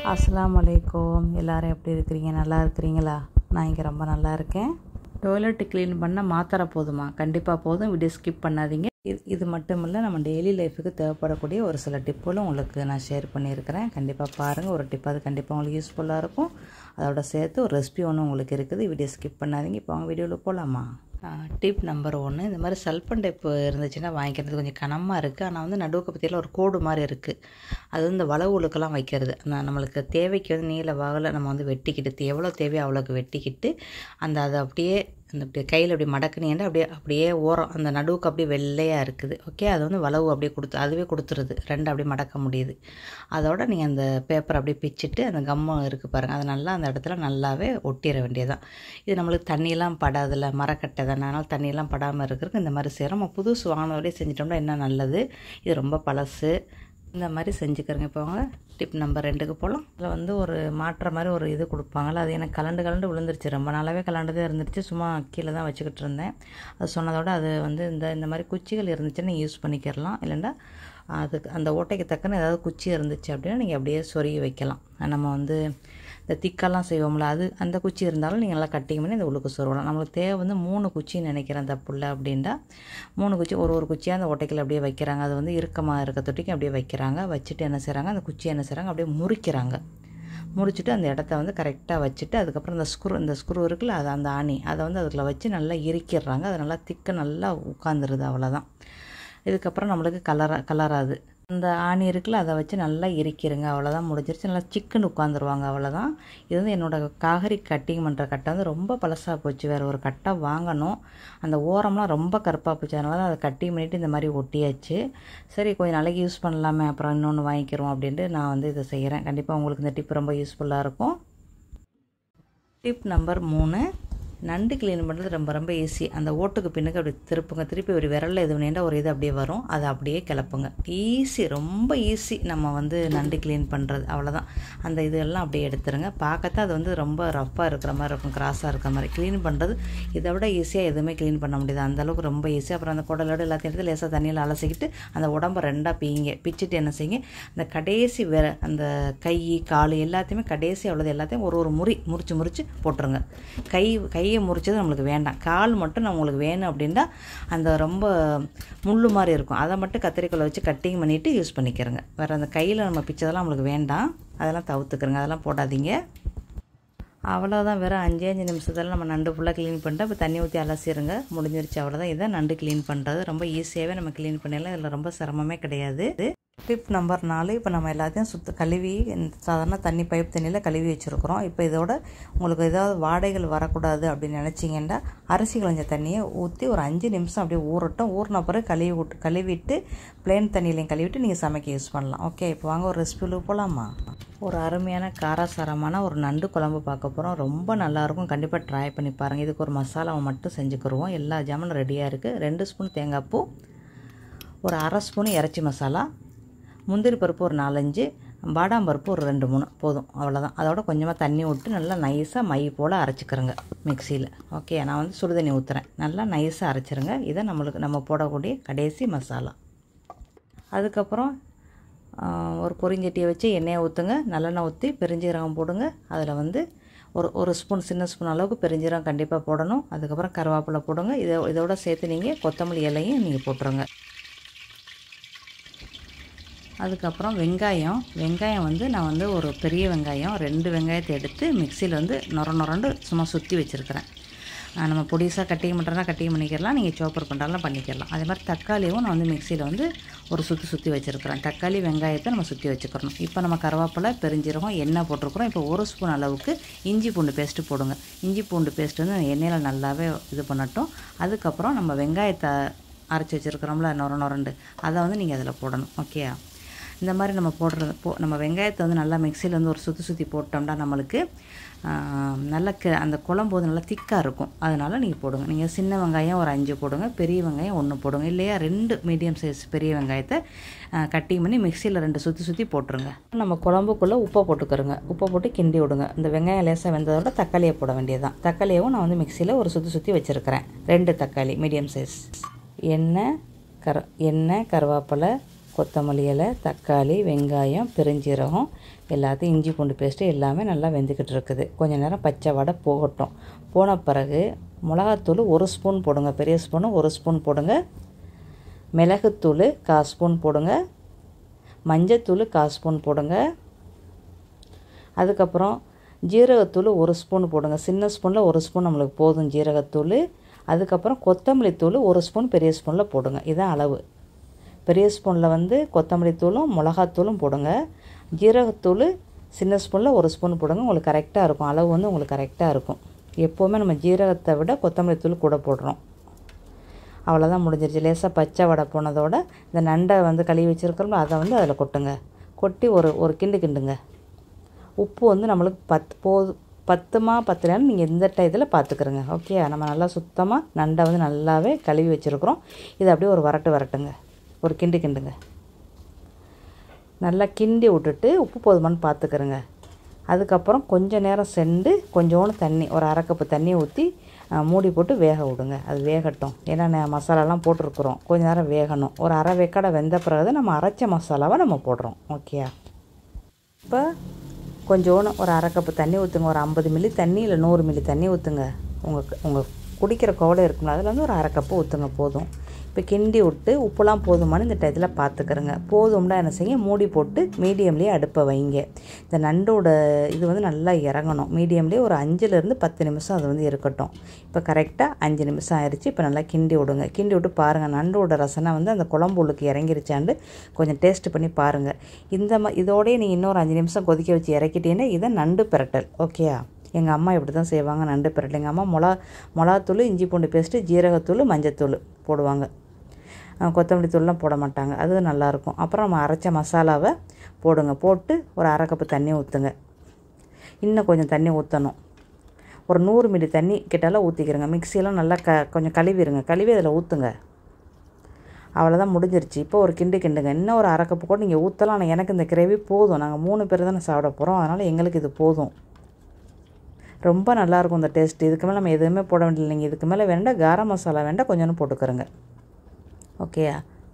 அஸ்ஸலாமு அலைக்கும் எல்லாரும் எப்படி இருக்கிறீங்க நல்லா இருக்கிறீங்களா நான் இங்கே ரொம்ப நல்லா இருக்கேன் டாய்லெட்டு க்ளீன் பண்ண மாத்திரை போதுமா கண்டிப்பாக போதும் வீடியோ ஸ்கிப் பண்ணாதீங்க இது இது மட்டும் இல்லை நம்ம டெய்லி லைஃபுக்கு தேவைப்படக்கூடிய ஒரு சில டிப்புகளும் உங்களுக்கு நான் ஷேர் பண்ணியிருக்கிறேன் கண்டிப்பாக பாருங்கள் ஒரு டிப் அது கண்டிப்பாக உங்களுக்கு யூஸ்ஃபுல்லாக இருக்கும் அதோட சேர்த்து ஒரு ரெசிபி ஒன்று உங்களுக்கு இருக்குது வீடியோ ஸ்கிப் பண்ணாதீங்க இப்போ அவங்க வீடியோவில் போகலாமா டிப் நம்பர் ஒன்று இந்த மாதிரி சல்பன் டேப் இருந்துச்சுன்னா வாங்கிக்கிறது கொஞ்சம் கனமாக இருக்குது ஆனால் வந்து நடுவுக்கு பற்றியில் ஒரு கோடு மாதிரி இருக்குது அது வந்து இந்த வளவுகளுக்கெல்லாம் வைக்கிறது அந்த நம்மளுக்கு தேவைக்கு வந்து நீல வாகலை நம்ம வந்து வெட்டிக்கிட்டு எவ்வளோ தேவையோ அவ்வளோக்கு வெட்டிக்கிட்டு அந்த அதை அப்படியே அந்த அப்படியே கையில் அப்படி மடக்குனீங்கன்னா அப்படியே அப்படியே ஓரம் அந்த நடுவுக்கு அப்படியே வெள்ளையாக இருக்குது ஓகே அது வந்து வளவு அப்படியே கொடுத்து அதுவே கொடுத்துருது ரெண்டு அப்படியே மடக்க முடியுது அதோட நீங்கள் அந்த பேப்பர் அப்படியே பிச்சுட்டு அந்த கம்மு இருக்குது பாருங்கள் அது நல்லா அந்த இடத்துல நல்லாவே ஒட்டிட வேண்டியதான் இது நம்மளுக்கு தண்ணியெல்லாம் படாதில்ல மரக்கட்டை தானே அதனால் தண்ணியெல்லாம் படாமல் இருக்கிறதுக்கு இந்த மாதிரி செய்கிறோம் நம்ம புதுசு வாங்கினோடய செஞ்சிட்டோம்னா என்ன நல்லது இது ரொம்ப பழசு இந்த மாதிரி செஞ்சுக்கிறேங்க இப்போ அவங்க டிப் நம்பர் ரெண்டுக்கு போகலாம் அதில் வந்து ஒரு மாற்ற மாதிரி ஒரு இது கொடுப்பாங்கள்ல அது எனக்கு கலண்டு கலண்டு விழுந்துருச்சு ரொம்ப நாளாகவே கலண்டுதான் இருந்துருச்சு சும்மா கீழே தான் வச்சுக்கிட்டு இருந்தேன் அது சொன்னதோட அது வந்து இந்த இந்த மாதிரி குச்சிகள் இருந்துச்சுன்னா யூஸ் பண்ணிக்கிறலாம் இல்லைன்னா அதுக்கு அந்த ஓட்டைக்கு தக்கன ஏதாவது குச்சி இருந்துச்சு அப்படின்னா நீங்கள் அப்படியே சொருகி வைக்கலாம் நம்ம வந்து இந்த திக்கெல்லாம் செய்வோம்ல அது அந்த குச்சி இருந்தாலும் நீங்கள் நல்லா கட்டிங் பண்ணி இந்த உள்ளுக்கு சொருவலாம் நம்மளுக்கு தேவை வந்து மூணு குச்சின்னு நினைக்கிறேன் அந்த புல்லை அப்படின்டா மூணு குச்சி ஒரு ஒரு குச்சியாக அந்த ஓட்டைக்கில் அப்படியே வைக்கிறாங்க அது வந்து இறுக்கமாக இருக்க தொட்டிக்கு அப்படியே வைக்கிறாங்க வச்சுட்டு என்ன செய்கிறாங்க அந்த குச்சியை என்ன செய்கிறாங்க அப்படியே முறிக்கிறாங்க முறிச்சிட்டு அந்த இடத்த வந்து கரெக்டாக வச்சுட்டு அதுக்கப்புறம் இந்த ஸ்க்ரூ இந்த ஸ்க்ரூ இருக்குல்ல அது அந்த ஆணி அதை வந்து அதில் வச்சு நல்லா இறுக்கிடுறாங்க அது நல்லா திக்க நல்லா உட்காந்துருது அவ்வளோதான் இதுக்கப்புறம் நம்மளுக்கு கலரா கலராது அந்த ஆணி இருக்குல்ல அதை வச்சு நல்லா இறுக்கிருங்க அவ்வளோதான் முடிஞ்சிருச்சு நல்லா சிக்கன் உட்காந்துருவாங்க அவ்வளோதான் இது வந்து என்னோடய காகரி கட்டிங் பண்ணுற கட்டை வந்து ரொம்ப பழசாக போச்சு வேறு ஒரு கட்டை வாங்கணும் அந்த ஓரம்லாம் ரொம்ப கருப்பாக போச்சு அதனால தான் அதை கட்டிங் பண்ணிவிட்டு இந்த மாதிரி ஒட்டியாச்சு சரி கொஞ்சம் நாளைக்கு யூஸ் பண்ணலாமே அப்புறம் இன்னொன்று வாங்கிக்கிறோம் அப்படின்ட்டு நான் வந்து இதை செய்கிறேன் கண்டிப்பாக உங்களுக்கு இந்த டிப் ரொம்ப யூஸ்ஃபுல்லாக இருக்கும் டிப் நம்பர் மூணு நண்டு க்ளீன் பண்ணுறது ரொம்ப ரொம்ப ஈஸி அந்த ஓட்டுக்கு பின்னுக்கு அப்படி திருப்புங்க திருப்பி ஒரு விரலில் இது வேண்டாம் ஒரு இது அப்படியே வரும் அதை அப்படியே கிளப்புங்க ஈஸி ரொம்ப ஈஸி நம்ம வந்து நண்டு க்ளீன் பண்ணுறது அவ்வளோதான் அந்த இதெல்லாம் அப்படியே எடுத்துருங்க பார்க்கத்தான் அது வந்து ரொம்ப ரஃப்பாக இருக்கிற மாதிரி இருக்கும் கிராஸாக இருக்கிற மாதிரி க்ளீன் பண்ணுறது இதை விட ஈஸியாக எதுவுமே க்ளீன் பண்ண முடியாது அந்தளவுக்கு ரொம்ப ஈஸி அப்புறம் அந்த குடலோடு எல்லாத்தையும் எடுத்து லேசாக தண்ணியில் அலசிக்கிட்டு அந்த உடம்பை ரெண்டாக பீங்க பிச்சுட்டு என்ன செய்யுங்க அந்த கடைசி விர அந்த கை கால் எல்லாத்தையுமே கடைசி அவ்வளோது எல்லாத்தையும் ஒரு ஒரு முறி முறிச்சு முறிச்சு போட்டுருங்க கை கை கையை முறிச்சது நம்மளுக்கு வேண்டாம் கால் மட்டும் நம்மளுக்கு வேணும் அப்படின்னா அந்த ரொம்ப முள் மாதிரி இருக்கும் அதை மட்டும் கத்திரிக்கோலை வச்சு கட்டிங் பண்ணிவிட்டு யூஸ் பண்ணிக்கிறோங்க வேறு அந்த கையில் நம்ம பிச்சதெல்லாம் நம்மளுக்கு வேண்டாம் அதெல்லாம் தவிர்த்துக்கிறோங்க அதெல்லாம் போடாதீங்க அவ்வளோதான் வெறும் அஞ்சு அஞ்சு நிமிஷத்தில் நம்ம நண்டு ஃபுல்லாக க்ளீன் பண்ணிட்டு இப்போ தண்ணி ஊற்றி அலசிடுங்க முடிஞ்சிருச்சு அவ்வளோதான் இதான் நண்டு க்ளீன் பண்ணுறது ரொம்ப ஈஸியாகவே நம்ம க்ளீன் பண்ணிடலாம் இதில் ரொம்ப சிரமமே கிடையாது டிப் நம்பர் நாலு இப்போ நம்ம எல்லாத்தையும் சுத்த கழுவி சாதாரண தண்ணி பைப் தண்ணியில் கழுவி வச்சுருக்குறோம் இப்போ இதோட உங்களுக்கு ஏதாவது வாடைகள் வரக்கூடாது அப்படின்னு நினச்சிங்கன்னா அரிசி களைஞ்ச தண்ணியை ஊற்றி ஒரு அஞ்சு நிமிஷம் அப்படியே ஊறட்டும் ஊறின பிறகு கழுவி விட்டு கழுவிட்டு பிளேன் தண்ணியிலையும் கழுவிட்டு நீங்கள் சமைக்க யூஸ் பண்ணலாம் ஓகே இப்போ வாங்க ஒரு ரெசிபியில் போகலாமா ஒரு அருமையான காரசாரமான ஒரு நண்டு குழம்பு பார்க்க போகிறோம் ரொம்ப நல்லாயிருக்கும் கண்டிப்பாக ட்ரை பண்ணி பாருங்கள் இதுக்கு ஒரு மசாலாவை மட்டும் செஞ்சுக்கிடுவோம் எல்லா ஜாமனும் ரெடியாக இருக்குது ரெண்டு ஸ்பூன் தேங்காய் பூ ஒரு அரை ஸ்பூன் இறைச்சி மசாலா முந்திரி பருப்பு ஒரு நாலஞ்சு பாதாம் பருப்பு ஒரு ரெண்டு மூணு போதும் அவ்வளோதான் அதோட கொஞ்சமாக தண்ணி விட்டு நல்லா நைஸாக மை போல் அரைச்சிக்கிறோங்க மிக்சியில் ஓகே நான் வந்து சுடு தண்ணி ஊற்றுறேன் நல்லா நைஸாக அரைச்சிருங்க இதை நம்மளுக்கு நம்ம போடக்கூடிய கடைசி மசாலா அதுக்கப்புறம் ஒரு பொரிஞ்சட்டியை வச்சு எண்ணெயை ஊற்றுங்க நல்லெண்ணெய் ஊற்றி பெருஞ்சீரகம் போடுங்க அதில் வந்து ஒரு ஒரு ஸ்பூன் சின்ன ஸ்பூன் அளவுக்கு பெருஞ்சீரகம் கண்டிப்பாக போடணும் அதுக்கப்புறம் கருவேப்பிலை போடுங்க இதை இதோட சேர்த்து நீங்கள் கொத்தமல்லி இலையும் நீங்கள் போட்டுருங்க அதுக்கப்புறம் வெங்காயம் வெங்காயம் வந்து நான் வந்து ஒரு பெரிய வெங்காயம் ரெண்டு வெங்காயத்தை எடுத்து மிக்சியில் வந்து நொர நொரண்டு சும்மா சுற்றி வச்சுருக்கிறேன் நம்ம பொடிசாக கட்டிங் பண்ணுறதா கட்டிங் பண்ணிக்கிறலாம் நீங்கள் சோப்பர் பண்ணுறாலும் பண்ணிக்கிறலாம் அதே மாதிரி தக்காளியும் நான் வந்து மிக்சியில் வந்து ஒரு சுற்றி சுற்றி வச்சுருக்கிறேன் தக்காளி வெங்காயத்தை நம்ம சுற்றி வச்சுக்கிறணும் இப்போ நம்ம கருவேப்பிலை பெருஞ்சீரகம் எண்ணெய் போட்டிருக்கிறோம் இப்போ ஒரு ஸ்பூன் அளவுக்கு இஞ்சி பூண்டு பேஸ்ட்டு போடுங்க இஞ்சி பூண்டு பேஸ்ட்டு வந்து எண்ணெயில் நல்லாவே இது பண்ணட்டும் அதுக்கப்புறம் நம்ம வெங்காயத்தை அரைச்சி வச்சுருக்கிறோம்ல நொர நொரண்டு அதை வந்து நீங்கள் அதில் போடணும் ஓகே இந்த மாதிரி நம்ம போடுறது போ நம்ம வெங்காயத்தை வந்து நல்லா மிக்சியில் வந்து ஒரு சுற்றி சுற்றி போட்டோம்னா நம்மளுக்கு நல்ல க அந்த குழம்பு வந்து நல்லா திக்காக இருக்கும் அதனால் நீங்கள் போடுங்க நீங்கள் சின்ன வெங்காயம் ஒரு அஞ்சு போடுங்க பெரிய வெங்காயம் ஒன்று போடுங்க இல்லையா ரெண்டு மீடியம் சைஸ் பெரிய வெங்காயத்தை கட்டிங் பண்ணி மிக்சியில் ரெண்டு சுற்றி சுற்றி போட்டுருங்க நம்ம குழம்புக்குள்ளே உப்பை போட்டுக்கிறோங்க உப்பை போட்டு கிண்டி விடுங்க இந்த வெங்காயம் லேசாக வெந்ததோட தக்காளியை போட வேண்டியது தான் தக்காளியவும் நான் வந்து மிக்சியில் ஒரு சுற்றி சுற்றி வச்சுருக்கிறேன் ரெண்டு தக்காளி மீடியம் சைஸ் எண்ணெய் கர எண்ணெய் கருவேப்பிலை கொத்தமல்லி இலை தக்காளி வெங்காயம் பெருஞ்சீரகம் எல்லாத்தையும் இஞ்சி பூண்டு பேஸ்ட்டு எல்லாமே நல்லா வெந்துக்கிட்டு இருக்குது கொஞ்ச நேரம் பச்சை வடை போகட்டும் போன பிறகு மிளகாத்தூள் ஒரு ஸ்பூன் போடுங்க பெரிய ஸ்பூனு ஒரு ஸ்பூன் போடுங்க மிளகுத்தூள் கால் ஸ்பூன் போடுங்க மஞ்சத்தூள் கால் ஸ்பூன் போடுங்க அதுக்கப்புறம் ஜீரகத்தூள் ஒரு ஸ்பூன் போடுங்க சின்ன ஸ்பூனில் ஒரு ஸ்பூன் நம்மளுக்கு போதும் ஜீரகத்தூள் அதுக்கப்புறம் கொத்தமல்லி தூள் ஒரு ஸ்பூன் பெரிய ஸ்பூனில் போடுங்க இதான் அளவு பெரிய ஸ்பூனில் வந்து கொத்தமல்லி தூளும் மிளகாத்தூளும் போடுங்க ஜீரகத்தூள் சின்ன ஸ்பூனில் ஒரு ஸ்பூன் போடுங்க உங்களுக்கு கரெக்டாக இருக்கும் அளவு வந்து உங்களுக்கு கரெக்டாக இருக்கும் எப்போவுமே நம்ம ஜீரகத்தை விட கொத்தமல்லி தூள் கூட போடுறோம் அவ்வளோதான் முடிஞ்சிருச்சு லேசாக பச்சை வடை போனதோட இந்த நண்டை வந்து கழுவி வச்சுருக்கிறோம்ல அதை வந்து அதில் கொட்டுங்க கொட்டி ஒரு ஒரு கிண்டு கிண்டுங்க உப்பு வந்து நம்மளுக்கு பத்து போது பத்துமா பத்தலைன்னு நீங்கள் இந்த டயத்தில் பார்த்துக்கிறோங்க ஓகே நம்ம நல்லா சுத்தமாக நண்டை வந்து நல்லாவே கழுவி வச்சுருக்குறோம் இதை அப்படியே ஒரு வரட்டு வரட்டுங்க ஒரு கிண்டு கிண்டுங்க நல்லா கிண்டி விட்டுட்டு உப்பு போதுமான்னு பார்த்துக்கிறோங்க அதுக்கப்புறம் கொஞ்சம் நேரம் சென்று கொஞ்சோண்டு தண்ணி ஒரு அரை கப்பு தண்ணி ஊற்றி மூடி போட்டு வேக விடுங்க அது வேகட்டும் ஏன்னா நே- மசாலாலாம் போட்டிருக்குறோம் கொஞ்ச நேரம் வேகணும் ஒரு அரை வேக்காடை வெந்த பிறகு தான் நம்ம அரைச்ச மசாலாவை நம்ம போடுறோம் ஓகேயா இப்போ கொஞ்சோண்டு ஒரு அரை கப்பு தண்ணி ஊற்றுங்க ஒரு ஐம்பது மில்லி தண்ணி இல்லை நூறு மில்லி தண்ணி ஊற்றுங்க உங்கள் உங்கள் குடிக்கிற கோடை இருக்கும்ல அதில் வந்து ஒரு அரை கப்பு ஊற்றுங்க போதும் இப்போ கிண்டி விட்டு உப்புலாம் போதுமானு இந்த டயத்தில் பார்த்துக்கிறங்க போதும்னா என்ன செய்யுங்க மூடி போட்டு மீடியம்லேயே அடுப்பை வைங்க இந்த நண்டோட இது வந்து நல்லா இறங்கணும் மீடியம்லேயே ஒரு அஞ்சுலேருந்து பத்து நிமிஷம் அது வந்து இருக்கட்டும் இப்போ கரெக்டாக அஞ்சு நிமிஷம் ஆயிடுச்சு இப்போ நல்லா கிண்டி விடுங்க கிண்டி விட்டு பாருங்கள் நண்டோட ரசனை வந்து அந்த குழம்பு உள்ளுக்கு இறங்கிருச்சாண்டு கொஞ்சம் டேஸ்ட் பண்ணி பாருங்கள் இந்த ம இதோடய நீங்கள் இன்னொரு அஞ்சு நிமிஷம் கொதிக்க வச்சு இறக்கிட்டீங்கன்னா இதை நண்டு பிரட்டல் ஓகேயா எங்கள் அம்மா இப்படி தான் செய்வாங்க நண்டு பிரட்டல் எங்கள் அம்மா மிளகா மிளகாத்தூள் இஞ்சி பூண்டு பேஸ்ட்டு ஜீரகத்தூள் மஞ்சத்தூள் போடுவாங்க அஹ் கொத்தமல்லி தூள்லாம் போட மாட்டாங்க அது நல்லாயிருக்கும் அப்புறம் நம்ம அரைச்ச மசாலாவை போடுங்க போட்டு ஒரு அரை கப்பு தண்ணி ஊற்றுங்க இன்னும் கொஞ்சம் தண்ணி ஊற்றணும் ஒரு நூறு மில்லி தண்ணி கிட்டலாம் ஊற்றிக்கிறங்க மிக்சியெல்லாம் நல்லா க கொஞ்சம் கழுவிடுங்க கழுவி அதில் ஊற்றுங்க அவ்வளோதான் முடிஞ்சிருச்சு இப்போ ஒரு கிண்டு கிண்டுங்க இன்னும் ஒரு அரை கப்பு கூட நீங்கள் ஊற்றலாம் ஆனால் எனக்கு இந்த கிரேவி போதும் நாங்கள் மூணு பேர் தானே சாப்பிட போகிறோம் அதனால் எங்களுக்கு இது போதும் ரொம்ப நல்லாயிருக்கும் இந்த டேஸ்ட் இதுக்கு மேலே நம்ம எதுவுமே போட வேண்டியதில்லைங்க இதுக்கு மேலே வேண்டாம் காரம் மசாலா வேண்டாம் கொஞ்சோண்டு போட்டுக்கிறோங்க ஓகேயா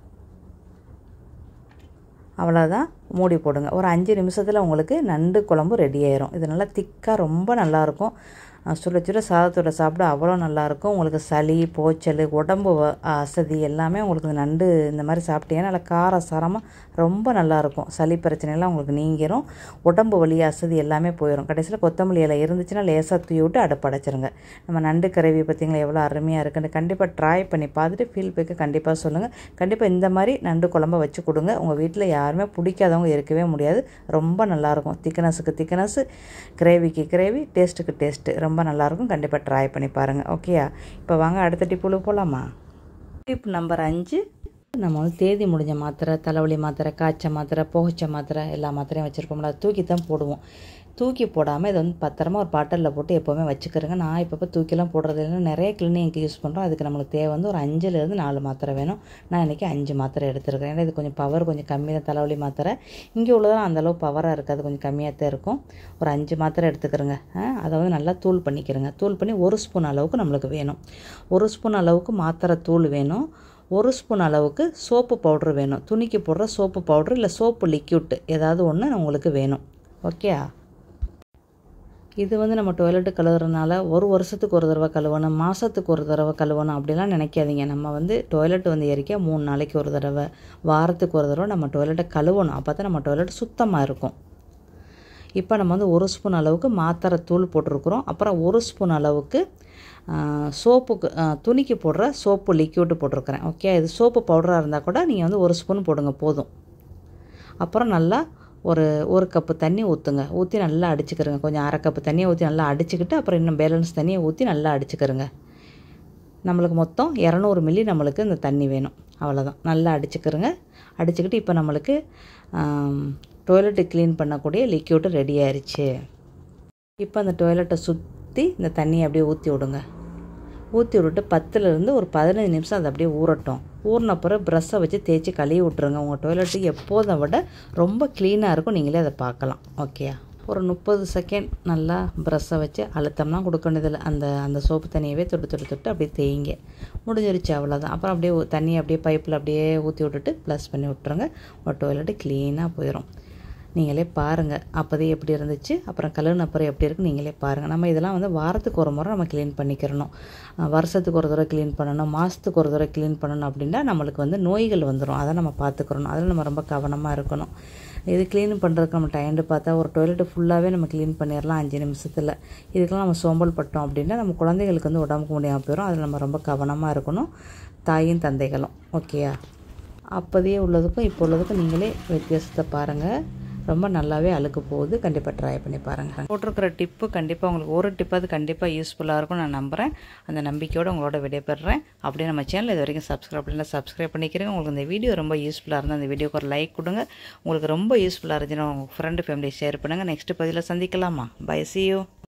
அவ்வளோதான் மூடி போடுங்க ஒரு அஞ்சு நிமிஷத்தில் உங்களுக்கு நண்டு குழம்பு ரெடி ஆயிரும் இது நல்லா திக்காக ரொம்ப நல்லாயிருக்கும் அஹ் சுட சுட சாதத்தோட சாப்பிட அவ்வளோ நல்லாயிருக்கும் உங்களுக்கு சளி போச்சல் உடம்பு வ- அசதி எல்லாமே உங்களுக்கு இந்த நண்டு இந்த மாதிரி சாப்பிட்டீங்கன்னா நல்லா கார சாரமாக ரொம்ப நல்லாயிருக்கும் சளி பிரச்சனைலாம் உங்களுக்கு நீங்கிரும் உடம்பு வலி அசதி எல்லாமே போயிடும் கடைசியில் கொத்தமல்லி இலை இருந்துச்சுன்னா லேசாக தூவி விட்டு அடுப்பு அடைச்சிருங்க நம்ம நண்டு கறவி பார்த்தீங்களா எவ்வளோ அருமையாக இருக்குன்னு கண்டிப்பாக ட்ரை பண்ணி பார்த்துட்டு ஃபீல் பேக்கு கண்டிப்பாக சொல்லுங்கள் கண்டிப்பாக இந்த மாதிரி நண்டு குழம்ப வச்சு கொடுங்க உங்கள் வீட்டில் யாருமே பிடிக்காதவங்க இருக்கவே முடியாது ரொம்ப நல்லாயிருக்கும் திக்னஸுக்கு திக்னஸ் கிரேவிக்கு கிரேவி டேஸ்ட்டுக்கு டேஸ்ட்டு ரொம்ப நல்லாயிருக்கும் கண்டிப்பாக ட்ரை பண்ணி பாருங்கள் ஓகேயா இப்போ வாங்க அடுத்த டிப்புல போகலாமா டிப் நம்பர் அஞ்சு நம்ம வந்து தேதி முடிஞ்ச மாத்திரை தலைவலி மாத்திரை காய்ச்ச மாத்திரை புகைச்ச மாத்திரை எல்லா மாத்திரையும் வச்சுருப்போம்ல அதை தூக்கி தான் போடுவோம் தூக்கி போடாமல் இதை வந்து பத்திரமா ஒரு பாட்டிலில் போட்டு எப்போவுமே வச்சுக்கிறேங்க நான் இப்போ தூக்கிலாம் போடுறது இல்லைன்னா நிறைய கிளினிக் யூஸ் பண்ணுறோம் அதுக்கு நம்மளுக்கு தேவை வந்து ஒரு அஞ்சுலேருந்து நாலு மாத்திரை வேணும் நான் இன்றைக்கி அஞ்சு மாத்திரை எடுத்துருக்கேன் ஏன்னா இது கொஞ்சம் பவர் கொஞ்சம் கம்மி தான் தலைவலி மாத்திரை இங்கே உள்ளதெல்லாம் அந்தளவு பவராக இருக்காது கொஞ்சம் கம்மியாக தான் இருக்கும் ஒரு அஞ்சு மாத்திரை எடுத்துக்கிறேங்க ஆ, அதை வந்து நல்லா தூள் பண்ணிக்கிறேங்க தூள் பண்ணி ஒரு ஸ்பூன் அளவுக்கு நம்மளுக்கு வேணும் ஒரு ஸ்பூன் அளவுக்கு மாத்திரை தூள் வேணும் ஒரு ஸ்பூன் அளவுக்கு சோப்பு பவுட்ரு வேணும் துணிக்கு போடுற சோப்பு பவுட்ரு இல்லை சோப்பு லிக்யூட் ஏதாவது ஒன்று உங்களுக்கு வேணும் ஓகே இது வந்து நம்ம டொய்லெட்டு கழுவுறதுனால ஒரு வருஷத்துக்கு ஒரு தடவை கழுவணும் மாதத்துக்கு ஒரு தடவை கழுவணும் அப்படிலாம் நினைக்காதீங்க நம்ம வந்து டொய்லெட் வந்து எரிக்க மூணு நாளைக்கு ஒரு தடவை வாரத்துக்கு ஒரு தடவை நம்ம டொய்லெட்டை கழுவணும் அப்போ தான் நம்ம டொய்லெட் சுத்தமாக இருக்கும் இப்போ நம்ம வந்து ஒரு ஸ்பூன் அளவுக்கு மாத்திரை தூள் போட்டிருக்கிறோம் அப்புறம் ஒரு ஸ்பூன் அளவுக்கு ஆ, சோப்புக்கு ஆ, துணிக்கு போடுற சோப்பு லிக்யூட் போட்டிருக்கிறேன் ஓகே இது சோப்பு பவுடராக இருந்தால் கூட நீங்கள் வந்து ஒரு ஸ்பூன் போடுங்க போதும் அப்புறம் நல்லா ஒரு ஒரு கப்பு தண்ணி ஊற்றுங்க ஊற்றி நல்லா அடிச்சுக்கிறங்க கொஞ்சம் அரை கப்பு தண்ணியை ஊற்றி நல்லா அடிச்சுக்கிட்டு அப்புறம் இன்னும் பேலன்ஸ் தண்ணியை ஊற்றி நல்லா அடிச்சுக்கிறங்க நம்மளுக்கு மொத்தம் இரநூறு மில்லி நம்மளுக்கு இந்த தண்ணி வேணும் அவ்வளோதான் நல்லா அடிச்சுக்கிறங்க அடிச்சுக்கிட்டு இப்போ நம்மளுக்கு டொய்லெட்டு க்ளீன் பண்ணக்கூடிய லிக்யூடு ரெடி ஆயிருச்சு இப்போ அந்த டொய்லெட்டை சுற்றி இந்த தண்ணியை அப்படியே ஊற்றி விடுங்க ஊற்றி விட்டுட்டு பத்துலேருந்து ஒரு பதினஞ்சு நிமிஷம் அது அப்படியே ஊறட்டும் ஊறின பிறகு ப்ரஷ்ஷை வச்சு தேய்ச்சி கழுவி விட்ருங்க உங்கள் டொய்லெட்டு எப்போதை விட ரொம்ப க்ளீனாக இருக்கும் நீங்களே அதை பார்க்கலாம் ஓகேயா ஒரு முப்பது செகண்ட் நல்லா ப்ரஷ்ஷை வச்சு அழுத்தம்லாம் கொடுக்க வேண்டியதில்லை அந்த அந்த சோப்பு தண்ணியவே தொட்டு தொட்டு தொட்டு அப்படியே தேய்ங்க முடிஞ்சிருச்சு அவ்வளோதான் அப்புறம் அப்படியே ஊ- தண்ணி அப்படியே பைப்பில் அப்படியே ஊற்றி விட்டுட்டு ப்ளஸ் பண்ணி விட்ருங்க ஒரு டாய்லெட்டு க்ளீனாக போயிடும் நீங்களே பாருங்கள் அப்போதே எப்படி இருந்துச்சு அப்புறம் கழுவுன அப்புறம் எப்படி இருக்குன்னு நீங்களே பாருங்கள் நம்ம இதெல்லாம் வந்து வாரத்துக்கு ஒரு முறை நம்ம க்ளீன் பண்ணிக்கிறணும் அஹ் வருஷத்துக்கு ஒரு தடவை க்ளீன் பண்ணணும் மாதத்துக்கு ஒரு தடவை க்ளீன் பண்ணணும் அப்படின்னா நம்மளுக்கு வந்து நோய்கள் வந்துடும் அதை நம்ம பார்த்துக்கிறணும் அதில் நம்ம ரொம்ப கவனமாக இருக்கணும் இது க்ளீன் பண்ணுறதுக்கு நம்ம டைண்டு பார்த்தா ஒரு டாய்லெட்டு ஃபுல்லாகவே நம்ம க்ளீன் பண்ணிடலாம் அஞ்சு நிமிஷத்தில் இதுக்கெல்லாம் நம்ம சோம்பல் பட்டோம் அப்படின்னா நம்ம குழந்தைகளுக்கு வந்து உடம்புக்கு முடியாமல் போயிடும் அதில் நம்ம ரொம்ப கவனமாக இருக்கணும் தாயும் தந்தைகளும் ஓகேயா அப்போதையே உள்ளதுக்கும் இப்போ உள்ளதுக்கும் நீங்களே வித்தியாசத்தை பாருங்கள் ரொம்ப நல்லாவே அழுக்கு போகுது கண்டிப்பாக ட்ரை பண்ணி பாருங்கள் போட்டிருக்கிற டிப்பு கண்டிப்பாக உங்களுக்கு ஒரு டிப்பாவது கண்டிப்பாக யூஸ்ஃபுல்லாக இருக்கும் நான் நம்புகிறேன் அந்த நம்பிக்கையோடு உங்களோட விடைபெறுறேன் அப்படியே நம்ம சேனல் இது வரைக்கும் சப்ஸ்கிரைப் பண்ணல சப்ஸ்கிரைப் பண்ணிக்கிறேங்க உங்களுக்கு இந்த வீடியோ ரொம்ப யூஸ்ஃபுல்லாக இருந்தால் அந்த வீடியோக்கு ஒரு லைக் கொடுங்க உங்களுக்கு ரொம்ப யூஸ்ஃபுல்லாக இருந்துச்சுன்னா உங்கள் ஃப்ரெண்டு ஃபேமிலி ஷேர் பண்ணுங்கள் நெக்ஸ்ட் பதிவில் சந்திக்கலாமா பை see you